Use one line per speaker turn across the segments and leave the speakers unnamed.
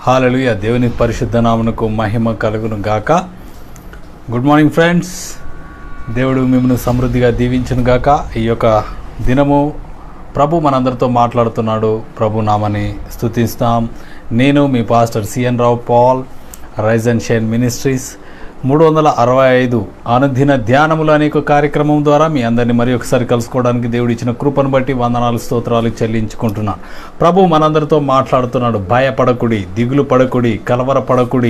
Hallelujah దేవుని పరిశుద్ధ నామమునకు మహిమ కలుగును గాక గుడ్ మార్నింగ్ ఫ్రెండ్స్ దేవుడు మిమ్మల్ని సమృద్ధిగా దీవించును గాక ఈ యొక్క దినము ప్రభు మనందరితో మాట్లాడుతున్నాడు ప్రభు నామని స్తుతిస్తాం నేను మీ pastor CN Rao Paul rise and shine ministries మూడు వందల అరవై ఐదు అనుదిన ధ్యానములు అనే ఒక కార్యక్రమం ద్వారా మీ అందరినీ మరి ఒకసారి కలుసుకోవడానికి దేవుడు ఇచ్చిన కృపను బట్టి వందనాలు స్తోత్రాలు చెల్లించుకుంటున్నాను ప్రభు మనందరితో మాట్లాడుతున్నాడు భయపడకుడి దిగులు పడకుడి కలవర పడకుడి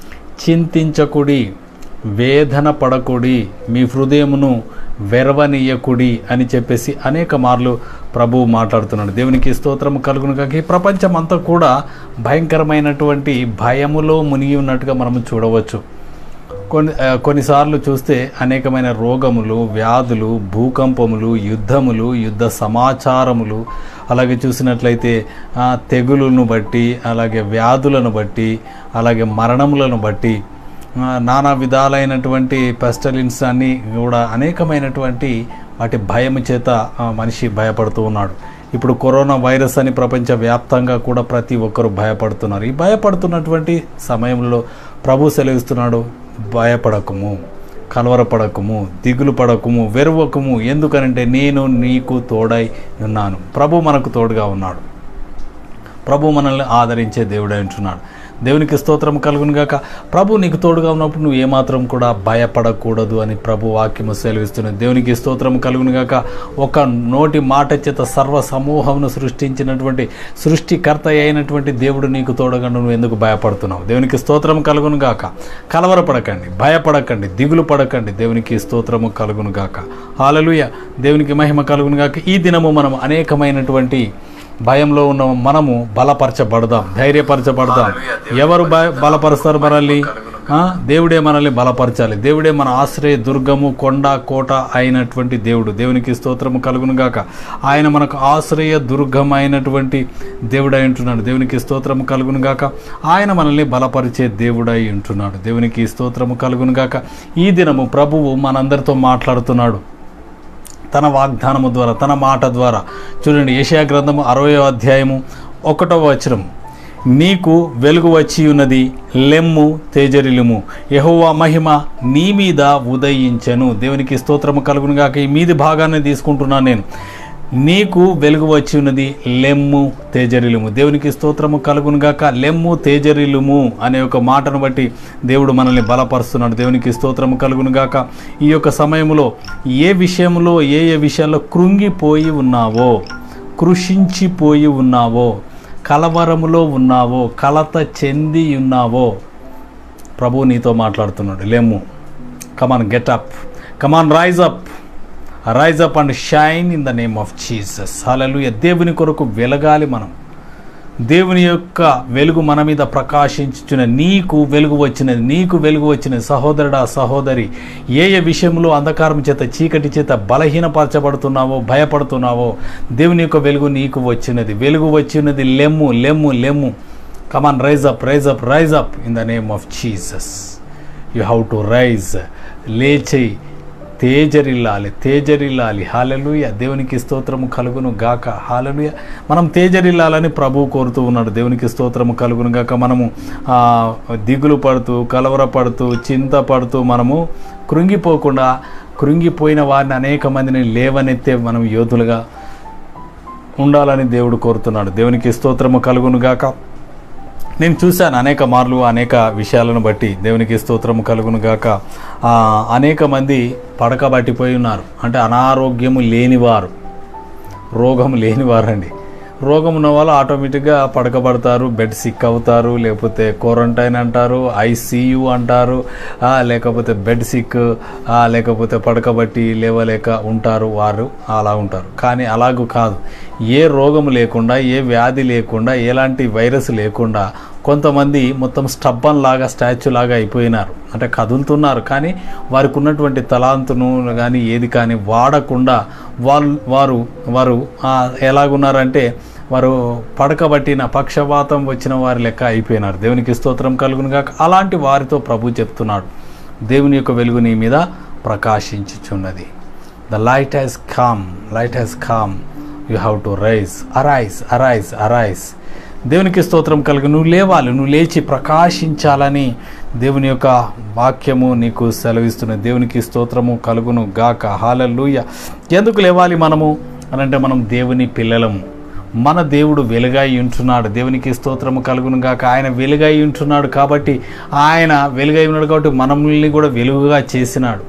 చింతించకుడి వేదన పడకుడి మీ హృదయమును వెరవనీయకుడి అని చెప్పేసి అనేక మార్లు ప్రభువు మాట్లాడుతున్నాడు దేవునికి స్తోత్రము కలుగును కాక ఈ ప్రపంచం అంతా కూడా భయంకరమైనటువంటి భయములో మునిగి ఉన్నట్టుగా మనం చూడవచ్చు కొన్ని ఆ, కొన్నిసార్లు చూస్తే అనేకమైన రోగములు వ్యాధులు భూకంపములు యుద్ధములు యుద్ధ సమాచారములు అలాగే చూసినట్లయితే ఆ, తెగులును బట్టి అలాగే వ్యాధులను బట్టి అలాగే మరణములను బట్టి ఆ, నానా విధాలైనటువంటి పెస్టలిన్స్ అన్నీ కూడా అనేకమైనటువంటి వాటి భయము చేత ఆ, మనిషి భయపడుతూ ఉన్నాడు ఇప్పుడు కరోనా వైరస్ అని ప్రపంచవ్యాప్తంగా కూడా ప్రతి ఒక్కరూ భయపడుతున్నారు ఈ భయపడుతున్నటువంటి సమయంలో ప్రభు సెలవిస్తున్నాడు భయపడకము కలవరపడకము దిగులు పడకము వెరువకము ఎందుకనంటే నేను నీకు తోడై ఉన్నాను ప్రభు మనకు తోడుగా ఉన్నాడు ప్రభు మనల్ని ఆదరించే దేవుడే అంటున్నాడు దేవునికి స్తోత్రం కలుగును గాక ప్రభు నీకు తోడుగా ఉన్నప్పుడు నువ్వు ఏమాత్రం కూడా భయపడకూడదు అని ప్రభు వాక్యము సెలవిస్తున్నది దేవునికి స్తోత్రం కలుగును గాక ఒక నోటి మాట చేత సర్వ సమూహమును సృష్టించినటువంటి సృష్టికర్త అయినటువంటి దేవుడు నీకు తోడుగా నువ్వు ఎందుకు భయపడుతున్నావు దేవునికి స్తోత్రం కలుగును గాక కలవరపడకండి భయపడకండి దిగులు పడకండి దేవునికి స్తోత్రము కలుగును గాక హాలలుయ దేవునికి మహిమ కలుగును గాక ఈ దినము మనం అనేకమైనటువంటి భయంలో ఉన్న మనము బలపరచబడదాం ధైర్యపరచబడదాం ఎవరు భయ బలపరుస్తారు మనల్ని ఆ? దేవుడే మనల్ని బలపరచాలి దేవుడే మన ఆశ్రయ దుర్గము కొండ కోట అయినటువంటి దేవుడు దేవునికి స్తోత్రము కలుగును గాక ఆయన మనకు ఆశ్రయ దుర్గమైనటువంటి దేవుడై ఉంటున్నాడు దేవునికి స్తోత్రము కలుగును గాక ఆయన మనల్ని బలపరిచే దేవుడై ఉంటున్నాడు దేవునికి స్తోత్రము కలుగును గాక ఈ దినము ప్రభువు మనందరితో మాట్లాడుతున్నాడు తన వాగ్దానము ద్వారా తన మాట ద్వారా చూడండి ఏషియా గ్రంథము అరవయో అధ్యాయము ఒకటో వచనం నీకు వెలుగు వచ్చి ఉన్నది లెమ్ము తేజరిలుము యెహోవా మహిమ నీ మీద ఉదయించెను దేవునికి స్తోత్రము కలుగును గాక ఈ మీది భాగాన్ని తీసుకుంటున్నాను నేను నీకు వెలుగు వచ్చి ఉన్నది లెమ్ము తేజరిలుము దేవునికి స్తోత్రము కలుగును గాక లెమ్ము తేజరిలుము అనే ఒక మాటను బట్టి దేవుడు మనల్ని బలపరుస్తున్నాడు దేవునికి స్తోత్రము కలుగును గాక ఈ యొక్క సమయంలో ఏ విషయంలో ఏ ఏ విషయాల్లో కృంగిపోయి ఉన్నావో కృషించిపోయి ఉన్నావో కలవరములో ఉన్నావో కలత చెంది ఉన్నావో ప్రభు నీతో మాట్లాడుతున్నాడు లెమ్ము come on get up come on rise up rise up and shine in the name of Jesus hallelujah దేవుని కొరకు వెలగాలి మనం దేవుని యొక్క వెలుగు మన మీద ప్రకాశించుచున్న నీకు వెలుగు వచ్చినది నీకు వెలుగు వచ్చినది సహోదరుడా సహోదరి ఏ ఏ విషయంలో అంధకారం చేత చీకటి చేత బలహీనపరచబడుతున్నావో భయపడుతున్నావో దేవుని యొక్క వెలుగు నీకు వచ్చినది వెలుగు వచ్చినది లెమ్ము లెమ్ము లెమ్ము come on rise up rise up rise up in the name of Jesus you have to rise లేచి తేజరిల్లాలి తేజరిల్లాలి హాలలుయ దేవునికి స్తోత్రము కలుగును గాక హాలలుయ మనం తేజరిల్లాలని ప్రభువు కోరుతూ ఉన్నాడు దేవునికి స్తోత్రము కలుగును గాక మనము ఆ, దిగులు పడుతూ కలవరపడుతూ చింతపడుతూ మనము కృంగిపోకుండా కృంగిపోయిన వారిని అనేక మందిని లేవనెత్తే మనం యోధులుగా ఉండాలని దేవుడు కోరుతున్నాడు దేవునికి స్తోత్రము కలుగును గాక నేను చూశాను అనేక మార్లు అనేక విషయాలను బట్టి దేవునికి స్తోత్రము కలుగును గాక ఆ, అనేక మంది పడకబట్టిపోయి ఉన్నారు అంటే అనారోగ్యము లేనివారు రోగం లేనివారండి రోగం ఉన్న వాళ్ళు ఆటోమేటిక్గా పడకబడతారు బెడ్ సిక్ అవుతారు లేకపోతే క్వారంటైన్ అంటారు ఐసీయూ అంటారు ఆ, లేకపోతే బెడ్ సిక్ ఆ, లేకపోతే పడకబట్టి లేవలేక ఉంటారు వారు అలా ఉంటారు కానీ అలాగూ కాదు ఏ రోగం లేకుండా ఏ వ్యాధి లేకుండా ఎలాంటి వైరస్ లేకుండా కొంతమంది మొత్తం స్టబ్బన్ లాగా స్టాచ్యూ లాగా అయిపోయినారు అంటే కదులుతున్నారు కానీ వారికి ఉన్నటువంటి తలాంతును కానీ ఏది కానీ వాడకుండా వాళ్ళు వారు వారు ఆ, ఎలాగున్నారంటే వారు పడకబట్టిన పక్షపాతం వచ్చిన వారి లెక్క అయిపోయినారు దేవునికి స్తోత్రం కలుగును గాక అలాంటి వారితో ప్రభు చెప్తున్నాడు దేవుని యొక్క వెలుగు నీ మీద ప్రకాశించుచున్నది the light has come light has come you have to rise arise arise arise దేవునికి స్తోత్రం కలుగు నువ్వు లేవాలి నువ్వు లేచి ప్రకాశించాలని దేవుని యొక్క వాక్యము నీకు సెలవిస్తున్నది దేవునికి స్తోత్రము కలుగును గాక హాలూయ ఎందుకు లేవాలి మనము అని అంటే మనం దేవుని పిల్లలము మన దేవుడు వెలుగై ఉంటున్నాడు దేవునికి స్తోత్రము కలుగును గాక ఆయన వెలుగై ఉంటున్నాడు కాబట్టి ఆయన వెలుగై ఉన్నాడు కాబట్టి మనల్ని కూడా వెలుగుగా చేసినాడు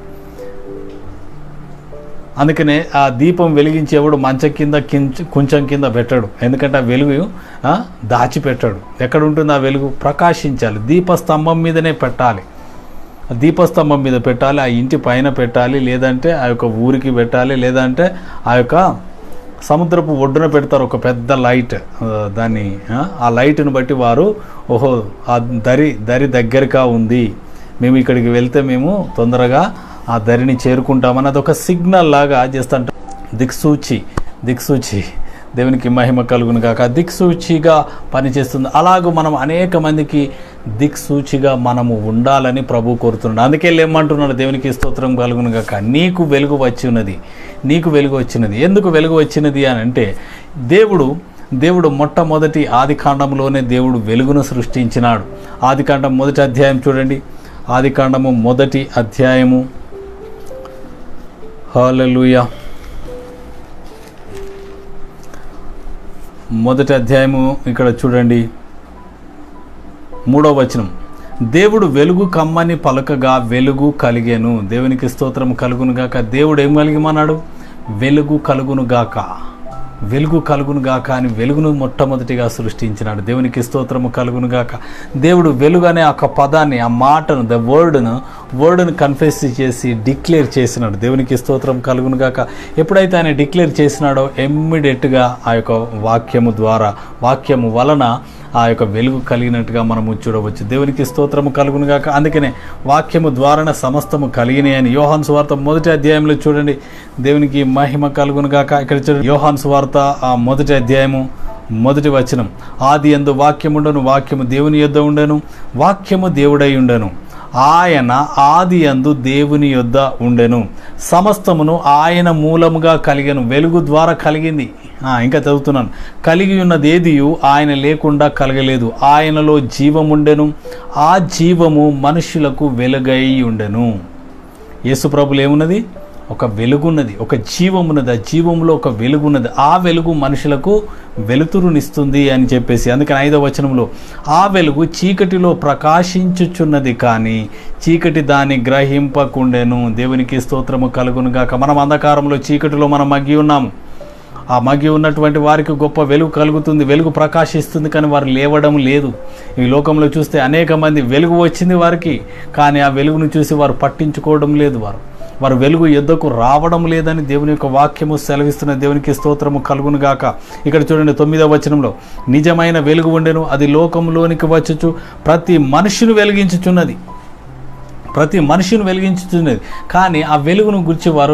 అందుకనే ఆ దీపం వెలిగించేవాడు మంచం కింద కించ కొంచెం కింద పెట్టాడు ఎందుకంటే ఆ వెలుగు ఆ, దాచిపెట్టాడు ఎక్కడ ఉంటుంది ఆ వెలుగు ప్రకాశించాలి దీపస్తంభం మీదనే పెట్టాలి ఆ దీపస్తంభం మీద పెట్టాలి ఆ ఇంటి పైన పెట్టాలి లేదంటే ఆ యొక్క ఊరికి పెట్టాలి లేదంటే ఆ యొక్క సముద్రపు ఒడ్డున పెడతారు ఒక పెద్ద లైట్ ఆ, దాన్ని ఆ, ఆ లైట్ని బట్టి వారు ఓహో ఆ దరి దరి దగ్గరగా ఉంది మేము ఇక్కడికి వెళ్తే మేము తొందరగా ఆ దరిని చేరుకుంటామని అదొక సిగ్నల్ లాగా చేస్తుంటాం దిక్సూచి దిక్సూచి దేవునికి మహిమ కలుగును కాక దిక్సూచిగా పనిచేస్తుంది అలాగూ మనం అనేక మందికి దిక్సూచిగా మనము ఉండాలని ప్రభు కోరుతున్నాడు అందుకే ఏమంటున్నాడు దేవునికి స్తోత్రం కలుగును కాక నీకు వెలుగు వచ్చి ఉన్నది నీకు వెలుగు వచ్చినది ఎందుకు వెలుగు వచ్చినది అని అంటే దేవుడు దేవుడు మొట్టమొదటి ఆది కాండంలోనే దేవుడు వెలుగును సృష్టించినాడు ఆది కాండం మొదటి అధ్యాయం చూడండి ఆది కాండము మొదటి అధ్యాయము హాలూయా మొదటి అధ్యాయము ఇక్కడ చూడండి మూడవ వచనం దేవుడు వెలుగు కమ్మని పలకగా వెలుగు కలిగెను దేవునికి స్తోత్రం కలుగును గాక దేవుడు ఏం కలిగిమన్నాడు వెలుగు కలుగును గాక వెలుగు కలుగును గాక అని వెలుగును మొట్టమొదటిగా సృష్టించినాడు దేవునికి స్తోత్రము కలుగును గాక దేవుడు వెలుగు అనే ఒక పదాన్ని ఆ మాటను ద వర్డ్ను వర్డ్ను కన్ఫెస్ చేసి డిక్లేర్ చేసినాడు దేవునికి స్తోత్రం కలుగును గాక ఎప్పుడైతే ఆయన డిక్లేర్ చేసినాడో ఎమ్మిడియట్గా ఆ యొక్క వాక్యము ద్వారా వాక్యము వలన ఆ యొక్క వెలుగు కలిగినట్టుగా మనము చూడవచ్చు దేవునికి స్తోత్రము కలుగును గాక అందుకనే వాక్యము ద్వారానే సమస్తము కలిగినాయి అని యోహాన్ సువార్త మొదటి అధ్యాయంలో చూడండి దేవునికి మహిమ కలుగును గాక ఇక్కడ చూడండి యోహాన్ సువార్త ఆ మొదటి అధ్యాయము మొదటి వచనం ఆది ఎందు వాక్యముండను వాక్యము దేవుని యొద్ద ఉండెను వాక్యము దేవుడై ఉండెను ఆయన ఆది యందు దేవుని యొద్ద ఉండెను సమస్తమును ఆయన మూలముగా కలిగెను వెలుగు ద్వారా కలిగింది ఆ, ఇంకా చదువుతున్నాను కలిగి ఉన్నది ఏదియు ఆయన లేకుండా కలగలేదు ఆయనలో జీవముండెను ఆ జీవము మనుషులకు వెలుగై ఉండెను యేసుప్రభులు ఏమున్నది ఒక వెలుగున్నది ఒక జీవమున్నది ఆ జీవములో ఒక వెలుగున్నది ఆ వెలుగు మనుషులకు వెలుతురునిస్తుంది అని చెప్పేసి అందుకని ఐదవ వచనంలో ఆ వెలుగు చీకటిలో ప్రకాశించుచున్నది కానీ చీకటి దాన్ని గ్రహింపకుండెను దేవునికి స్తోత్రము కలుగును గాక మనం అంధకారంలో చీకటిలో మనం మగ్గి ఉన్నాము ఆ మగ్గి ఉన్నటువంటి వారికి గొప్ప వెలుగు కలుగుతుంది వెలుగు ప్రకాశిస్తుంది కానీ వారు లేవడం లేదు ఈ లోకంలో చూస్తే అనేక మంది వెలుగు వచ్చింది వారికి కానీ ఆ వెలుగును చూసి వారు పట్టించుకోవడం లేదు వారు వారు వెలుగు యుద్ధకు రావడం లేదని దేవుని యొక్క వాక్యము సెలవిస్తున్న దేవునికి స్తోత్రము కలుగును గాక ఇక్కడ చూడండి తొమ్మిదవ వచనంలో నిజమైన వెలుగు ఉండెను అది లోకంలోనికి వచ్చుచు ప్రతి మనుషును వెలిగించుచున్నది ప్రతి మనిషిని వెలిగించుతున్నది కానీ ఆ వెలుగును గురించి వారు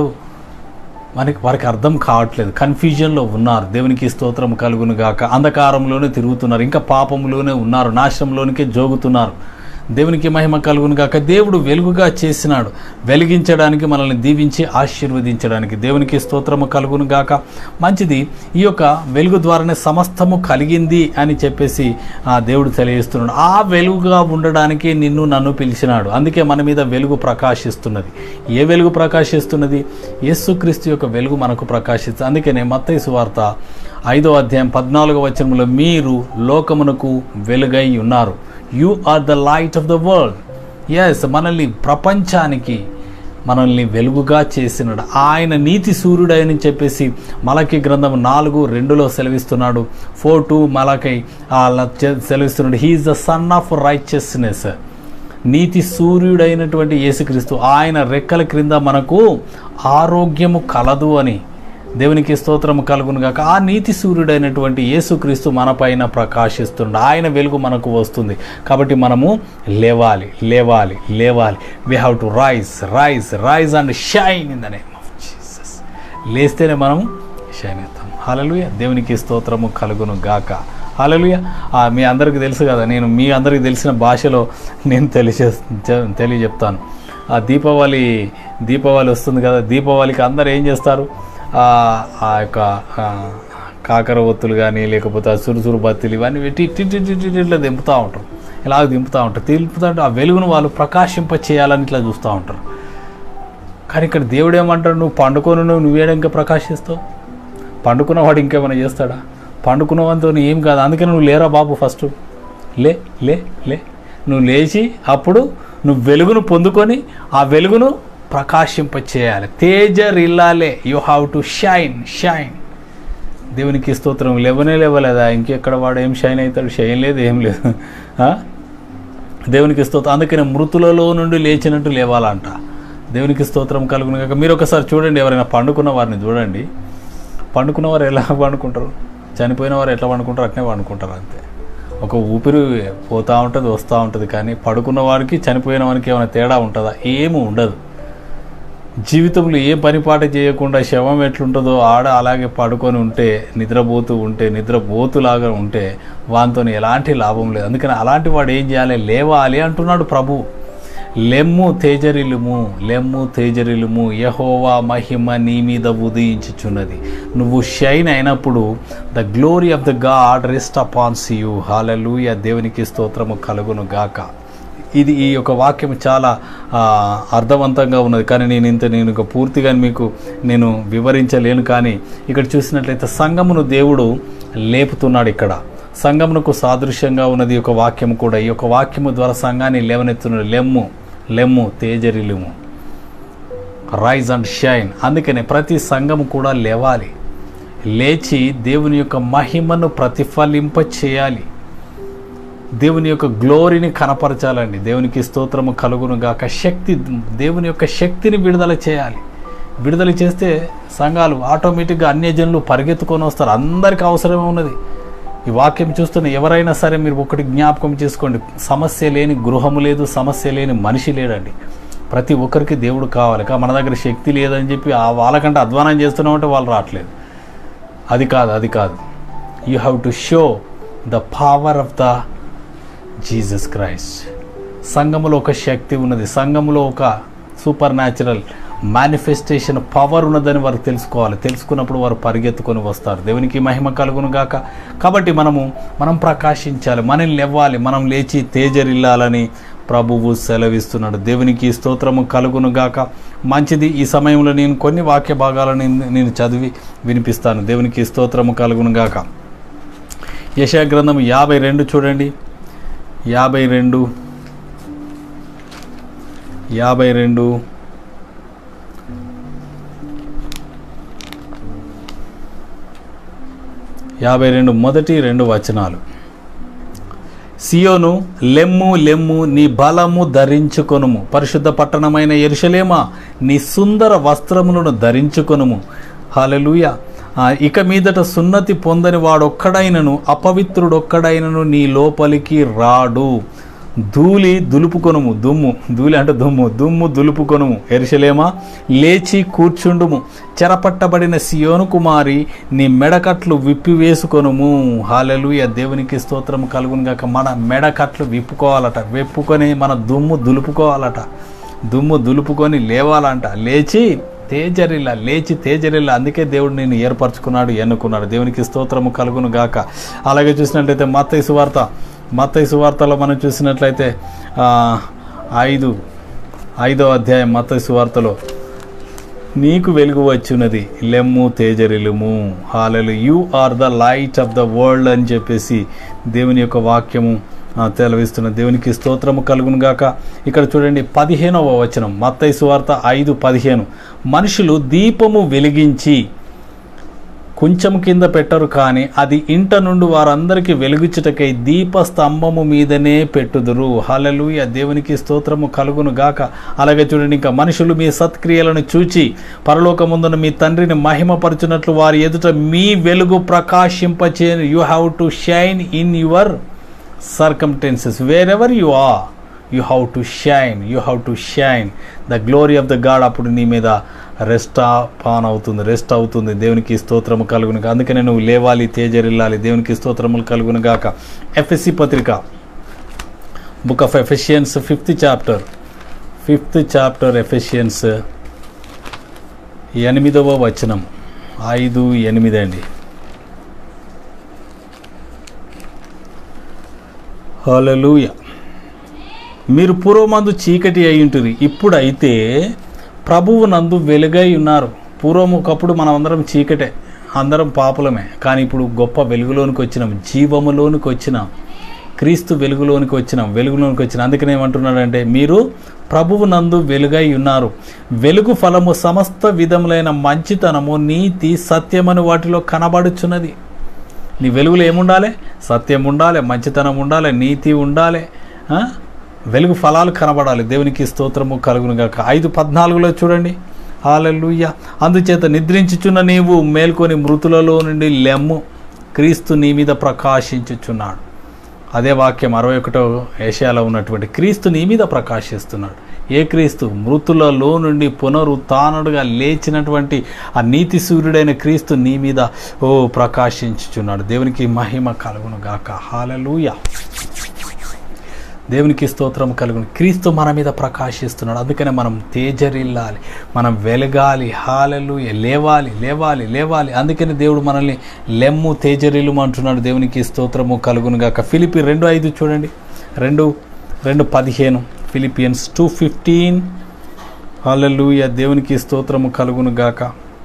మనకి వారికి అర్థం కావట్లేదు కన్ఫ్యూజన్లో ఉన్నారు దేవునికి స్తోత్రం కలుగును గాక అంధకారంలోనే తిరుగుతున్నారు ఇంకా పాపంలోనే ఉన్నారు నాశనంలోనికే జోగుతున్నారు దేవునికి మహిమ కలుగును గాక దేవుడు వెలుగుగా చేసినాడు వెలిగించడానికి మనల్ని దీవించి ఆశీర్వదించడానికి దేవునికి స్తోత్రము కలుగును గాక మంచిది ఈ యొక్క వెలుగు ద్వారానే సమస్తము కలిగింది అని చెప్పేసి ఆ దేవుడు తెలియజేస్తున్నాడు ఆ వెలుగుగా ఉండడానికి నిన్ను నన్ను పిలిచినాడు అందుకే మన మీద వెలుగు ప్రకాశిస్తున్నది ఏ వెలుగు ప్రకాశిస్తున్నది యేసుక్రీస్తు యొక్క వెలుగు మనకు ప్రకాశిస్తుంది అందుకనే మత్తయి సువార్త ఐదో అధ్యాయం పద్నాలుగో వచనంలో మీరు లోకమునకు వెలుగై ఉన్నారు you are the light of the world ఎస్ మనల్ని ప్రపంచానికి మనల్ని వెలుగుగా చేసినాడు ఆయన నీతి సూర్యుడని చెప్పేసి మలకి గ్రంథం నాలుగు రెండులో సెలవిస్తున్నాడు ఫోర్ టూ మలకై అలా చె- సెలవిస్తున్నాడు he is the sun of righteousness నీతి సూర్యుడైనటువంటి యేసుక్రీస్తు ఆయన రెక్కల క్రింద మనకు ఆరోగ్యము కలదు అని దేవునికి స్తోత్రము కలుగును గాక ఆ నీతి సూర్యుడైనటువంటి యేసుక్రీస్తు మనపైన ప్రకాశిస్తుండ ఆయన వెలుగు మనకు వస్తుంది కాబట్టి మనము లేవాలి లేవాలి లేవాలి we have to rise rise rise and shine in the name of Jesus లేస్తేనే మనం షైన్ అవుతాం హలలుయ దేవునికి స్తోత్రము కలుగును గాక హలలుయ మీ అందరికీ తెలుసు కదా నేను మీ అందరికీ తెలిసిన భాషలో నేను తెలిసే తెలియజెప్తాను ఆ దీపావళి దీపావళి వస్తుంది కదా దీపావళికి అందరు ఏం చేస్తారు ఆ ఆ యొక్క ఆ, కాకర ఒత్తులు కానీ లేకపోతే ఆ సురుసురు బత్తిలు ఇవన్నీ పెట్టి ఇట్టి ఇట్టి ఇట్టి ఇట్టి ఇట్లా దింపుతూ ఉంటారు ఇలా దింపుతూ ఉంటారు దింపుతూ ఉంటే ఆ వెలుగును వాళ్ళు ప్రకాశింప చేయాలని ఇట్లా చూస్తూ ఉంటారు కానీ ఇక్కడ దేవుడు ఏమంటాడు నువ్వు పండుకొని నువ్వు నువ్వేడ ఇంకా ప్రకాశిస్తావు పండుకున్నవాడు ఇంకేమైనా చేస్తాడా పండుకున్నవాడితో ఏం కాదు అందుకని నువ్వు లేరా బాబు ఫస్ట్ లే లే లే నువ్వు లేచి అప్పుడు నువ్వు వెలుగును పొందుకొని ఆ వెలుగును ప్రకాశింప చేయాలి తేజర్ ఇల్లాలే you have to shine shine దేవునికి స్తోత్రం లేవనే లేవలేదా ఇంకెక్కడ వాడు ఏం షైన్ అవుతాడు షైన్ లేదు ఏం లేదు ఆ? దేవునికి స్తోత్రం అందుకని మృతులలో నుండి లేచినట్టు లేవాలంట దేవునికి స్తోత్రం కలుగును కాక మీరు ఒకసారి చూడండి ఎవరైనా పండుకున్న వారిని చూడండి పండుకున్న వారు ఎలా పండుకుంటారు చనిపోయిన వారు ఎట్లా పండుకుంటారు అట్నే పండుకుంటారు అంతే ఒక ఊపిరి పోతూ ఉంటుంది వస్తూ ఉంటుంది కానీ పడుకున్న వారికి చనిపోయిన వారికి ఏమైనా తేడా ఉంటుందా ఏమీ ఉండదు జీవితంలో ఏ పనిపాట చేయకుండా శవం ఎట్లుంటుందో ఆడ అలాగే పడుకొని ఉంటే నిద్రపోతూ ఉంటే నిద్రపోతులాగా ఉంటే వానితో ఎలాంటి లాభం లేదు అందుకని అలాంటి వాడు ఏం చేయాలి లేవాలి అంటున్నాడు ప్రభు లెమ్ము తేజరిలుము లెమ్ము తేజరిలుము యహోవా మహిమ నీ మీద ఉదయించుచున్నది నువ్వు షైన్ అయినప్పుడు the glory of the God rest upon you hallelujah దేవునికి స్తోత్రము కలుగును గాక ఇది ఈ యొక్క వాక్యం చాలా ఆ, అర్థవంతంగా ఉన్నది కానీ నేను ఇంత నేను ఇక పూర్తిగా మీకు నేను వివరించలేను కానీ ఇక్కడ చూసినట్లయితే సంఘమును దేవుడు లేపుతున్నాడు ఇక్కడ సంఘమునకు సాదృశ్యంగా ఉన్నది ఈ యొక్క వాక్యం కూడా ఈ యొక్క వాక్యము ద్వారా సంఘాన్ని లేవనెత్తున్నాడు లెమ్ము లెమ్ము తేజరిలుము రైజ్ అండ్ షైన్ అందుకనే ప్రతి సంఘము కూడా లేవాలి లేచి దేవుని యొక్క మహిమను ప్రతిఫలింప చేయాలి దేవుని యొక్క గ్లోరీని కనపరచాలండి దేవునికి స్తోత్రము కలుగును గాక శక్తి దేవుని యొక్క శక్తిని విడుదల చేయాలి విడుదల చేస్తే సంఘాలు ఆటోమేటిక్గా అన్యజనులు పరిగెత్తుకొని వస్తారు అందరికీ అవసరమే ఉన్నది ఈ వాక్యం చూస్తున్న ఎవరైనా సరే మీరు ఒకటి జ్ఞాపకం చేసుకోండి సమస్య లేని గృహము లేదు సమస్య లేని మనిషి లేడండి ప్రతి ఒక్కరికి దేవుడు కావాలి కా మన దగ్గర శక్తి లేదని చెప్పి ఆ వాళ్ళకంటే అధ్వానం చేస్తున్నామంటే వాళ్ళు రావట్లేదు అది కాదు అది కాదు you have to show the power of the Jesus Christ సంఘములో ఒక శక్తి ఉన్నది సంఘములో ఒక సూపర్ న్యాచురల్ మేనిఫెస్టేషన్ పవర్ ఉన్నదని వారు తెలుసుకోవాలి తెలుసుకున్నప్పుడు వారు పరిగెత్తుకొని వస్తారు దేవునికి మహిమ కలుగును గాక కాబట్టి మనము మనం ప్రకాశించాలి మనం లేవాలి మనం లేచి తేజరిల్లాలని ప్రభువు సెలవిస్తున్నాడు దేవునికి స్తోత్రము కలుగును గాక మంచిది ఈ సమయంలో నేను కొన్ని వాక్య భాగాలను నేను- నేను చదివి వినిపిస్తాను దేవునికి స్తోత్రము కలుగును గాక యశా గ్రంథం యాభై రెండు చూడండి యాభై రెండు యాభై రెండు యాభై రెండు మొదటి రెండు వచనాలు సియోను లెమ్ము లెమ్ము నీ బలము ధరించుకొనుము పరిశుద్ధ పట్టణమైన ఎరుషలేమా నీ సుందర వస్త్రములను ధరించుకొనుము హాలెలూయ ఆ, ఇక మీదట సున్నతి పొందని వాడొక్కడైనను అపవిత్రుడొక్కడైనను నీ లోపలికి రాడు ధూళి దులుపుకొనుము దుమ్ము ధూళి అంటే దుమ్ము దుమ్ము దులుపుకొనుము ఎరుషలేమా లేచి కూర్చుండుము చెరపట్టబడిన సియోను కుమారి నీ మెడకట్లు విప్పివేసుకొనుము హాలెలూయ దేవునికి స్తోత్రం కలుగును గాక మన మెడకట్లు విప్పుకోవాలట విప్పుకొని మన దుమ్ము దులుపుకోవాలట దుమ్ము దులుపుకొని లేవాలంట లేచి తేజరిల్ల లేచి తేజరిల్ల అందుకే దేవుడు నేను ఏర్పరచుకున్నాడు ఎన్నుకున్నాడు దేవునికి స్తోత్రము కలుగును గాక అలాగే చూసినట్లయితే మత్తయి సువార్త మత్తయి సువార్తలో మనం చూసినట్లయితే ఆ, ఐదు ఐదో అధ్యాయం మత్తయి సువార్తలో నీకు వెలుగు వచ్చినది లెమ్ము తేజరిలుము హాలలు you are the light of the world అని చెప్పేసి దేవుని యొక్క వాక్యము ఆ, తెలవిస్తున్న దేవునికి స్తోత్రము కలుగును గాక ఇక్కడ చూడండి పదిహేనవ వచనం మత్తయి సువార్త ఐదు పదిహేను మనుషులు దీపము వెలిగించి కొంచెం కింద పెట్టరు కానీ అది ఇంట నుండి వారందరికీ వెలుగుచుటకై దీప స్తంభము మీదనే పెట్టుదురు హలలుయ దేవునికి స్తోత్రము కలుగును గాక అలాగే చూడండి ఇంకా మనుషులు మీ సత్క్రియలను చూచి పరలోకముందున మీ తండ్రిని మహిమపరచునట్లు వారి ఎదుట మీ వెలుగు ప్రకాశింపచే you have to shine in your circumstances wherever you are you have to shine you have to shine the glory of the God అప్పుడు నీ మీద రెస్ట్ పాన్ అవుతుంది రెస్ట్ అవుతుంది దేవునికి స్తోత్రము కలుగును గాక. అందుకనే నువ్వు లేవాలి తేజరిల్లాలి దేవునికి స్తోత్రములు కలుగును గాక ఎఫ్ఎస్సి పత్రిక book of Ephesians fifth chapter fifth chapter Ephesians ఎనిమిదవ వచనం ఐదు ఎనిమిది అండి హల్లెలూయా మీరు పూర్వమందు చీకటి అయి ఉంటుంది ఇప్పుడైతే ప్రభువు నందు వెలుగై ఉన్నారు పూర్వం ఒకప్పుడు మనం అందరం చీకటే అందరం పాపులమే కానీ ఇప్పుడు గొప్ప వెలుగులోనికి వచ్చినాం జీవములోనికి వచ్చినాం క్రీస్తు వెలుగులోనికి వచ్చినాం వెలుగులోనికి వచ్చినాం అందుకని ఏమంటున్నాడంటే మీరు ప్రభువు నందు వెలుగై ఉన్నారు వెలుగు ఫలము సమస్త విధములైన మంచితనము నీతి సత్యమని వాటిలో కనబడుచున్నది నీ వెలుగులో ఏముండాలి సత్యం ఉండాలి మంచితనం ఉండాలి నీతి ఉండాలి ఆ? వెలుగు ఫలాలు కనబడాలి దేవునికి స్తోత్రము కలుగును గాక ఐదు పద్నాలుగులో చూడండి హాలెలూయ అందుచేత నిద్రించుచున్న నీవు మేల్కొని మృతులలో నుండి లెమ్ము క్రీస్తు నీ మీద ప్రకాశించుచున్నాడు అదే వాక్యం అరవై ఒకటో ఏషియాలో ఉన్నటువంటి క్రీస్తు నీ మీద ప్రకాశిస్తున్నాడు ఏ క్రీస్తు మృతులలో నుండి పునరుత్నుడుగా లేచినటువంటి ఆ నీతి సూర్యుడైన క్రీస్తు నీ మీద ఓ ప్రకాశించుచున్నాడు దేవునికి మహిమ కలుగును గాక హాలూయ దేవునికి స్తోత్రం కలుగును క్రీస్తు మన మీద ప్రకాశిస్తున్నాడు అందుకనే మనం తేజరిల్లాలి మనం వెలగాలి హాలలు లేవాలి లేవాలి లేవాలి అందుకని దేవుడు మనల్ని లెమ్ము తేజరిల్లు అంటున్నాడు దేవునికి స్తోత్రము కలుగును గాక ఫిలిపి రెండు ఐదు చూడండి రెండు రెండు పదిహేను ఫిలిపియన్స్ టూ ఫిఫ్టీన్ హాలూయ దేవునికి స్తోత్రము కలుగును గాక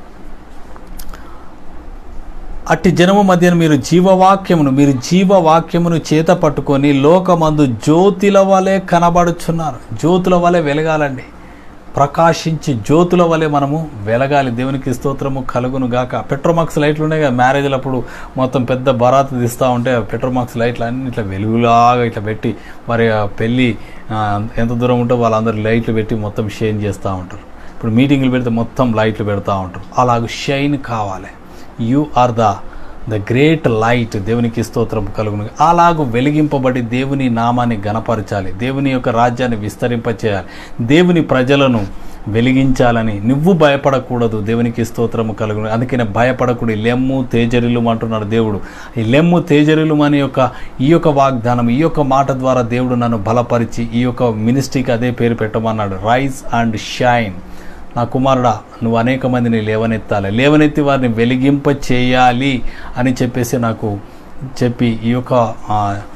అట్టి జనము మధ్యన మీరు జీవవాక్యమును మీరు జీవవాక్యమును చేత పట్టుకొని లోకమందు జ్యోతిల వలె కనబడుచున్నారు జ్యోతుల వలె వెలగాలండి ప్రకాశించి జ్యోతుల వలె మనము వెలగాలి దేవునికి స్తోత్రము కలుగును గాక పెట్రోమాక్స్ లైట్లు ఉన్నాయి కదా మ్యారేజ్లప్పుడు మొత్తం పెద్ద బరాత్ తీస్తూ ఉంటే పెట్రోమాక్స్ లైట్లు అన్ని ఇట్లా వెలుగులాగా ఇట్లా పెట్టి మరి ఆ పెళ్ళి ఆ, ఎంత దూరం ఉంటే వాళ్ళందరూ లైట్లు పెట్టి మొత్తం షైన్ చేస్తూ ఉంటారు ఇప్పుడు మీటింగ్లు పెడితే మొత్తం లైట్లు పెడతా ఉంటారు అలాగ షైన్ కావాలి you are the the great light దేవునికి స్తోత్రం కలుగును అలాగూ వెలిగింపబడి దేవుని నామాన్ని గణపరచాలి దేవుని యొక్క రాజ్యాన్ని విస్తరింపచేయాలి దేవుని ప్రజలను వెలిగించాలని నువ్వు భయపడకూడదు దేవునికి స్తోత్రము కలుగును అందుకనే భయపడకూడదు లెమ్ము తేజరిలు అంటున్నాడు దేవుడు ఈ లెమ్ము తేజరిలు అనే యొక్క ఈ యొక్క వాగ్దానం ఈ యొక్క మాట ద్వారా దేవుడు నన్ను బలపరిచి ఈ యొక్క మినిస్ట్రీకి అదే పేరు పెట్టమన్నాడు రైజ్ అండ్ షైన్ నా కుమారుడా నువ్వు అనేక మందిని లేవనెత్తాలి లేవనెత్తి వారిని వెలిగింప చేయాలి అని చెప్పేసి నాకు చెప్పి ఈ యొక్క ఆ,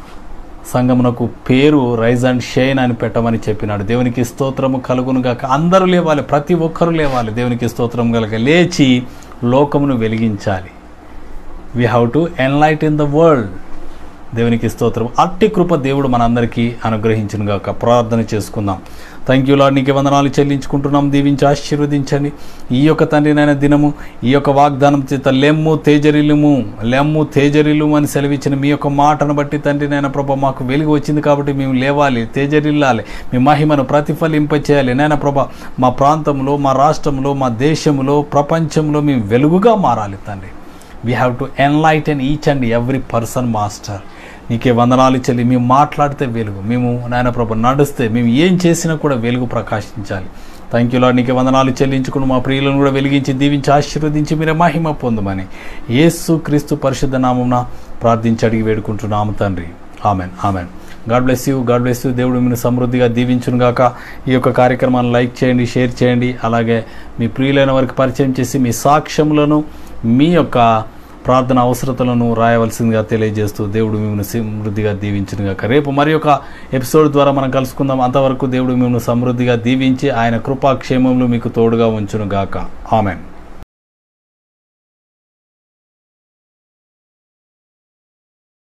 సంఘమునకు పేరు రైజ్ అండ్ షైన్ అని పెట్టమని చెప్పినాడు దేవునికి స్తోత్రము కలుగును గాక అందరూ లేవాలి ప్రతి ఒక్కరూ లేవాలి దేవునికి స్తోత్రం కలగ లేచి లోకమును వెలిగించాలి we have to enlight in the world దేవునికి స్తోత్రం అట్టి కృప దేవుడు మనందరికీ అనుగ్రహించును గాక ప్రార్థన చేసుకుందాం థ్యాంక్ యూ లాడ్ నీకు వందనాలు చెల్లించుకుంటున్నాం దీవించి ఆశీర్వదించండి ఈ యొక్క తండ్రినైన దినము ఈ యొక్క వాగ్దానం చేత లెమ్ము తేజరిలుము లెమ్ము తేజరిలుము అని సెలవిచ్చిన మీ యొక్క మాటను బట్టి తండ్రినైనా ప్రభ మాకు వెలుగు వచ్చింది కాబట్టి మేము లేవాలి తేజరిల్లాలి మీ మహిమను ప్రతిఫలింపచేయాలి నైనా ప్రభ మా ప్రాంతంలో మా రాష్ట్రంలో మా దేశంలో ప్రపంచంలో మేము వెలుగుగా మారాలి తండ్రి we have to enlighten each and every person master నీకే వందనాలు చెల్లి మేము మాట్లాడితే వెలుగు మేము నాయన ప్రభు నడిస్తే మేము ఏం చేసినా కూడా వెలుగు ప్రకాశించాలి థ్యాంక్ యూ లాడ్ నీకే వందనాలు చెల్లించుకుని మా ప్రియులను కూడా వెలిగించి దీవించి ఆశీర్వదించి మీరే మహిమ పొందమని యేసు క్రీస్తు పరిశుద్ధ నామమున ప్రార్థించి అడిగి వేడుకుంటున్నాము తండ్రి amen amen God bless you God bless you దేవుడు మీరు సమృద్ధిగా దీవించును గాక ఈ యొక్క కార్యక్రమాన్ని లైక్ చేయండి షేర్ చేయండి అలాగే మీ ప్రియులైన వారికి పరిచయం చేసి మీ సాక్ష్యములను మీ యొక్క ప్రార్థన అవసరతలను రాయవలసిందిగా తెలియజేస్తూ దేవుడు మిమ్మల్ని సమృద్ధిగా దీవించును గాక రేపు మరి ఒక ఎపిసోడ్ ద్వారా మనం కలుసుకుందాం అంతవరకు దేవుడు మిమ్మల్ని సమృద్ధిగా దీవించి ఆయన కృపాక్షేమంలో మీకు తోడుగా ఉంచును గాక ఆమెన్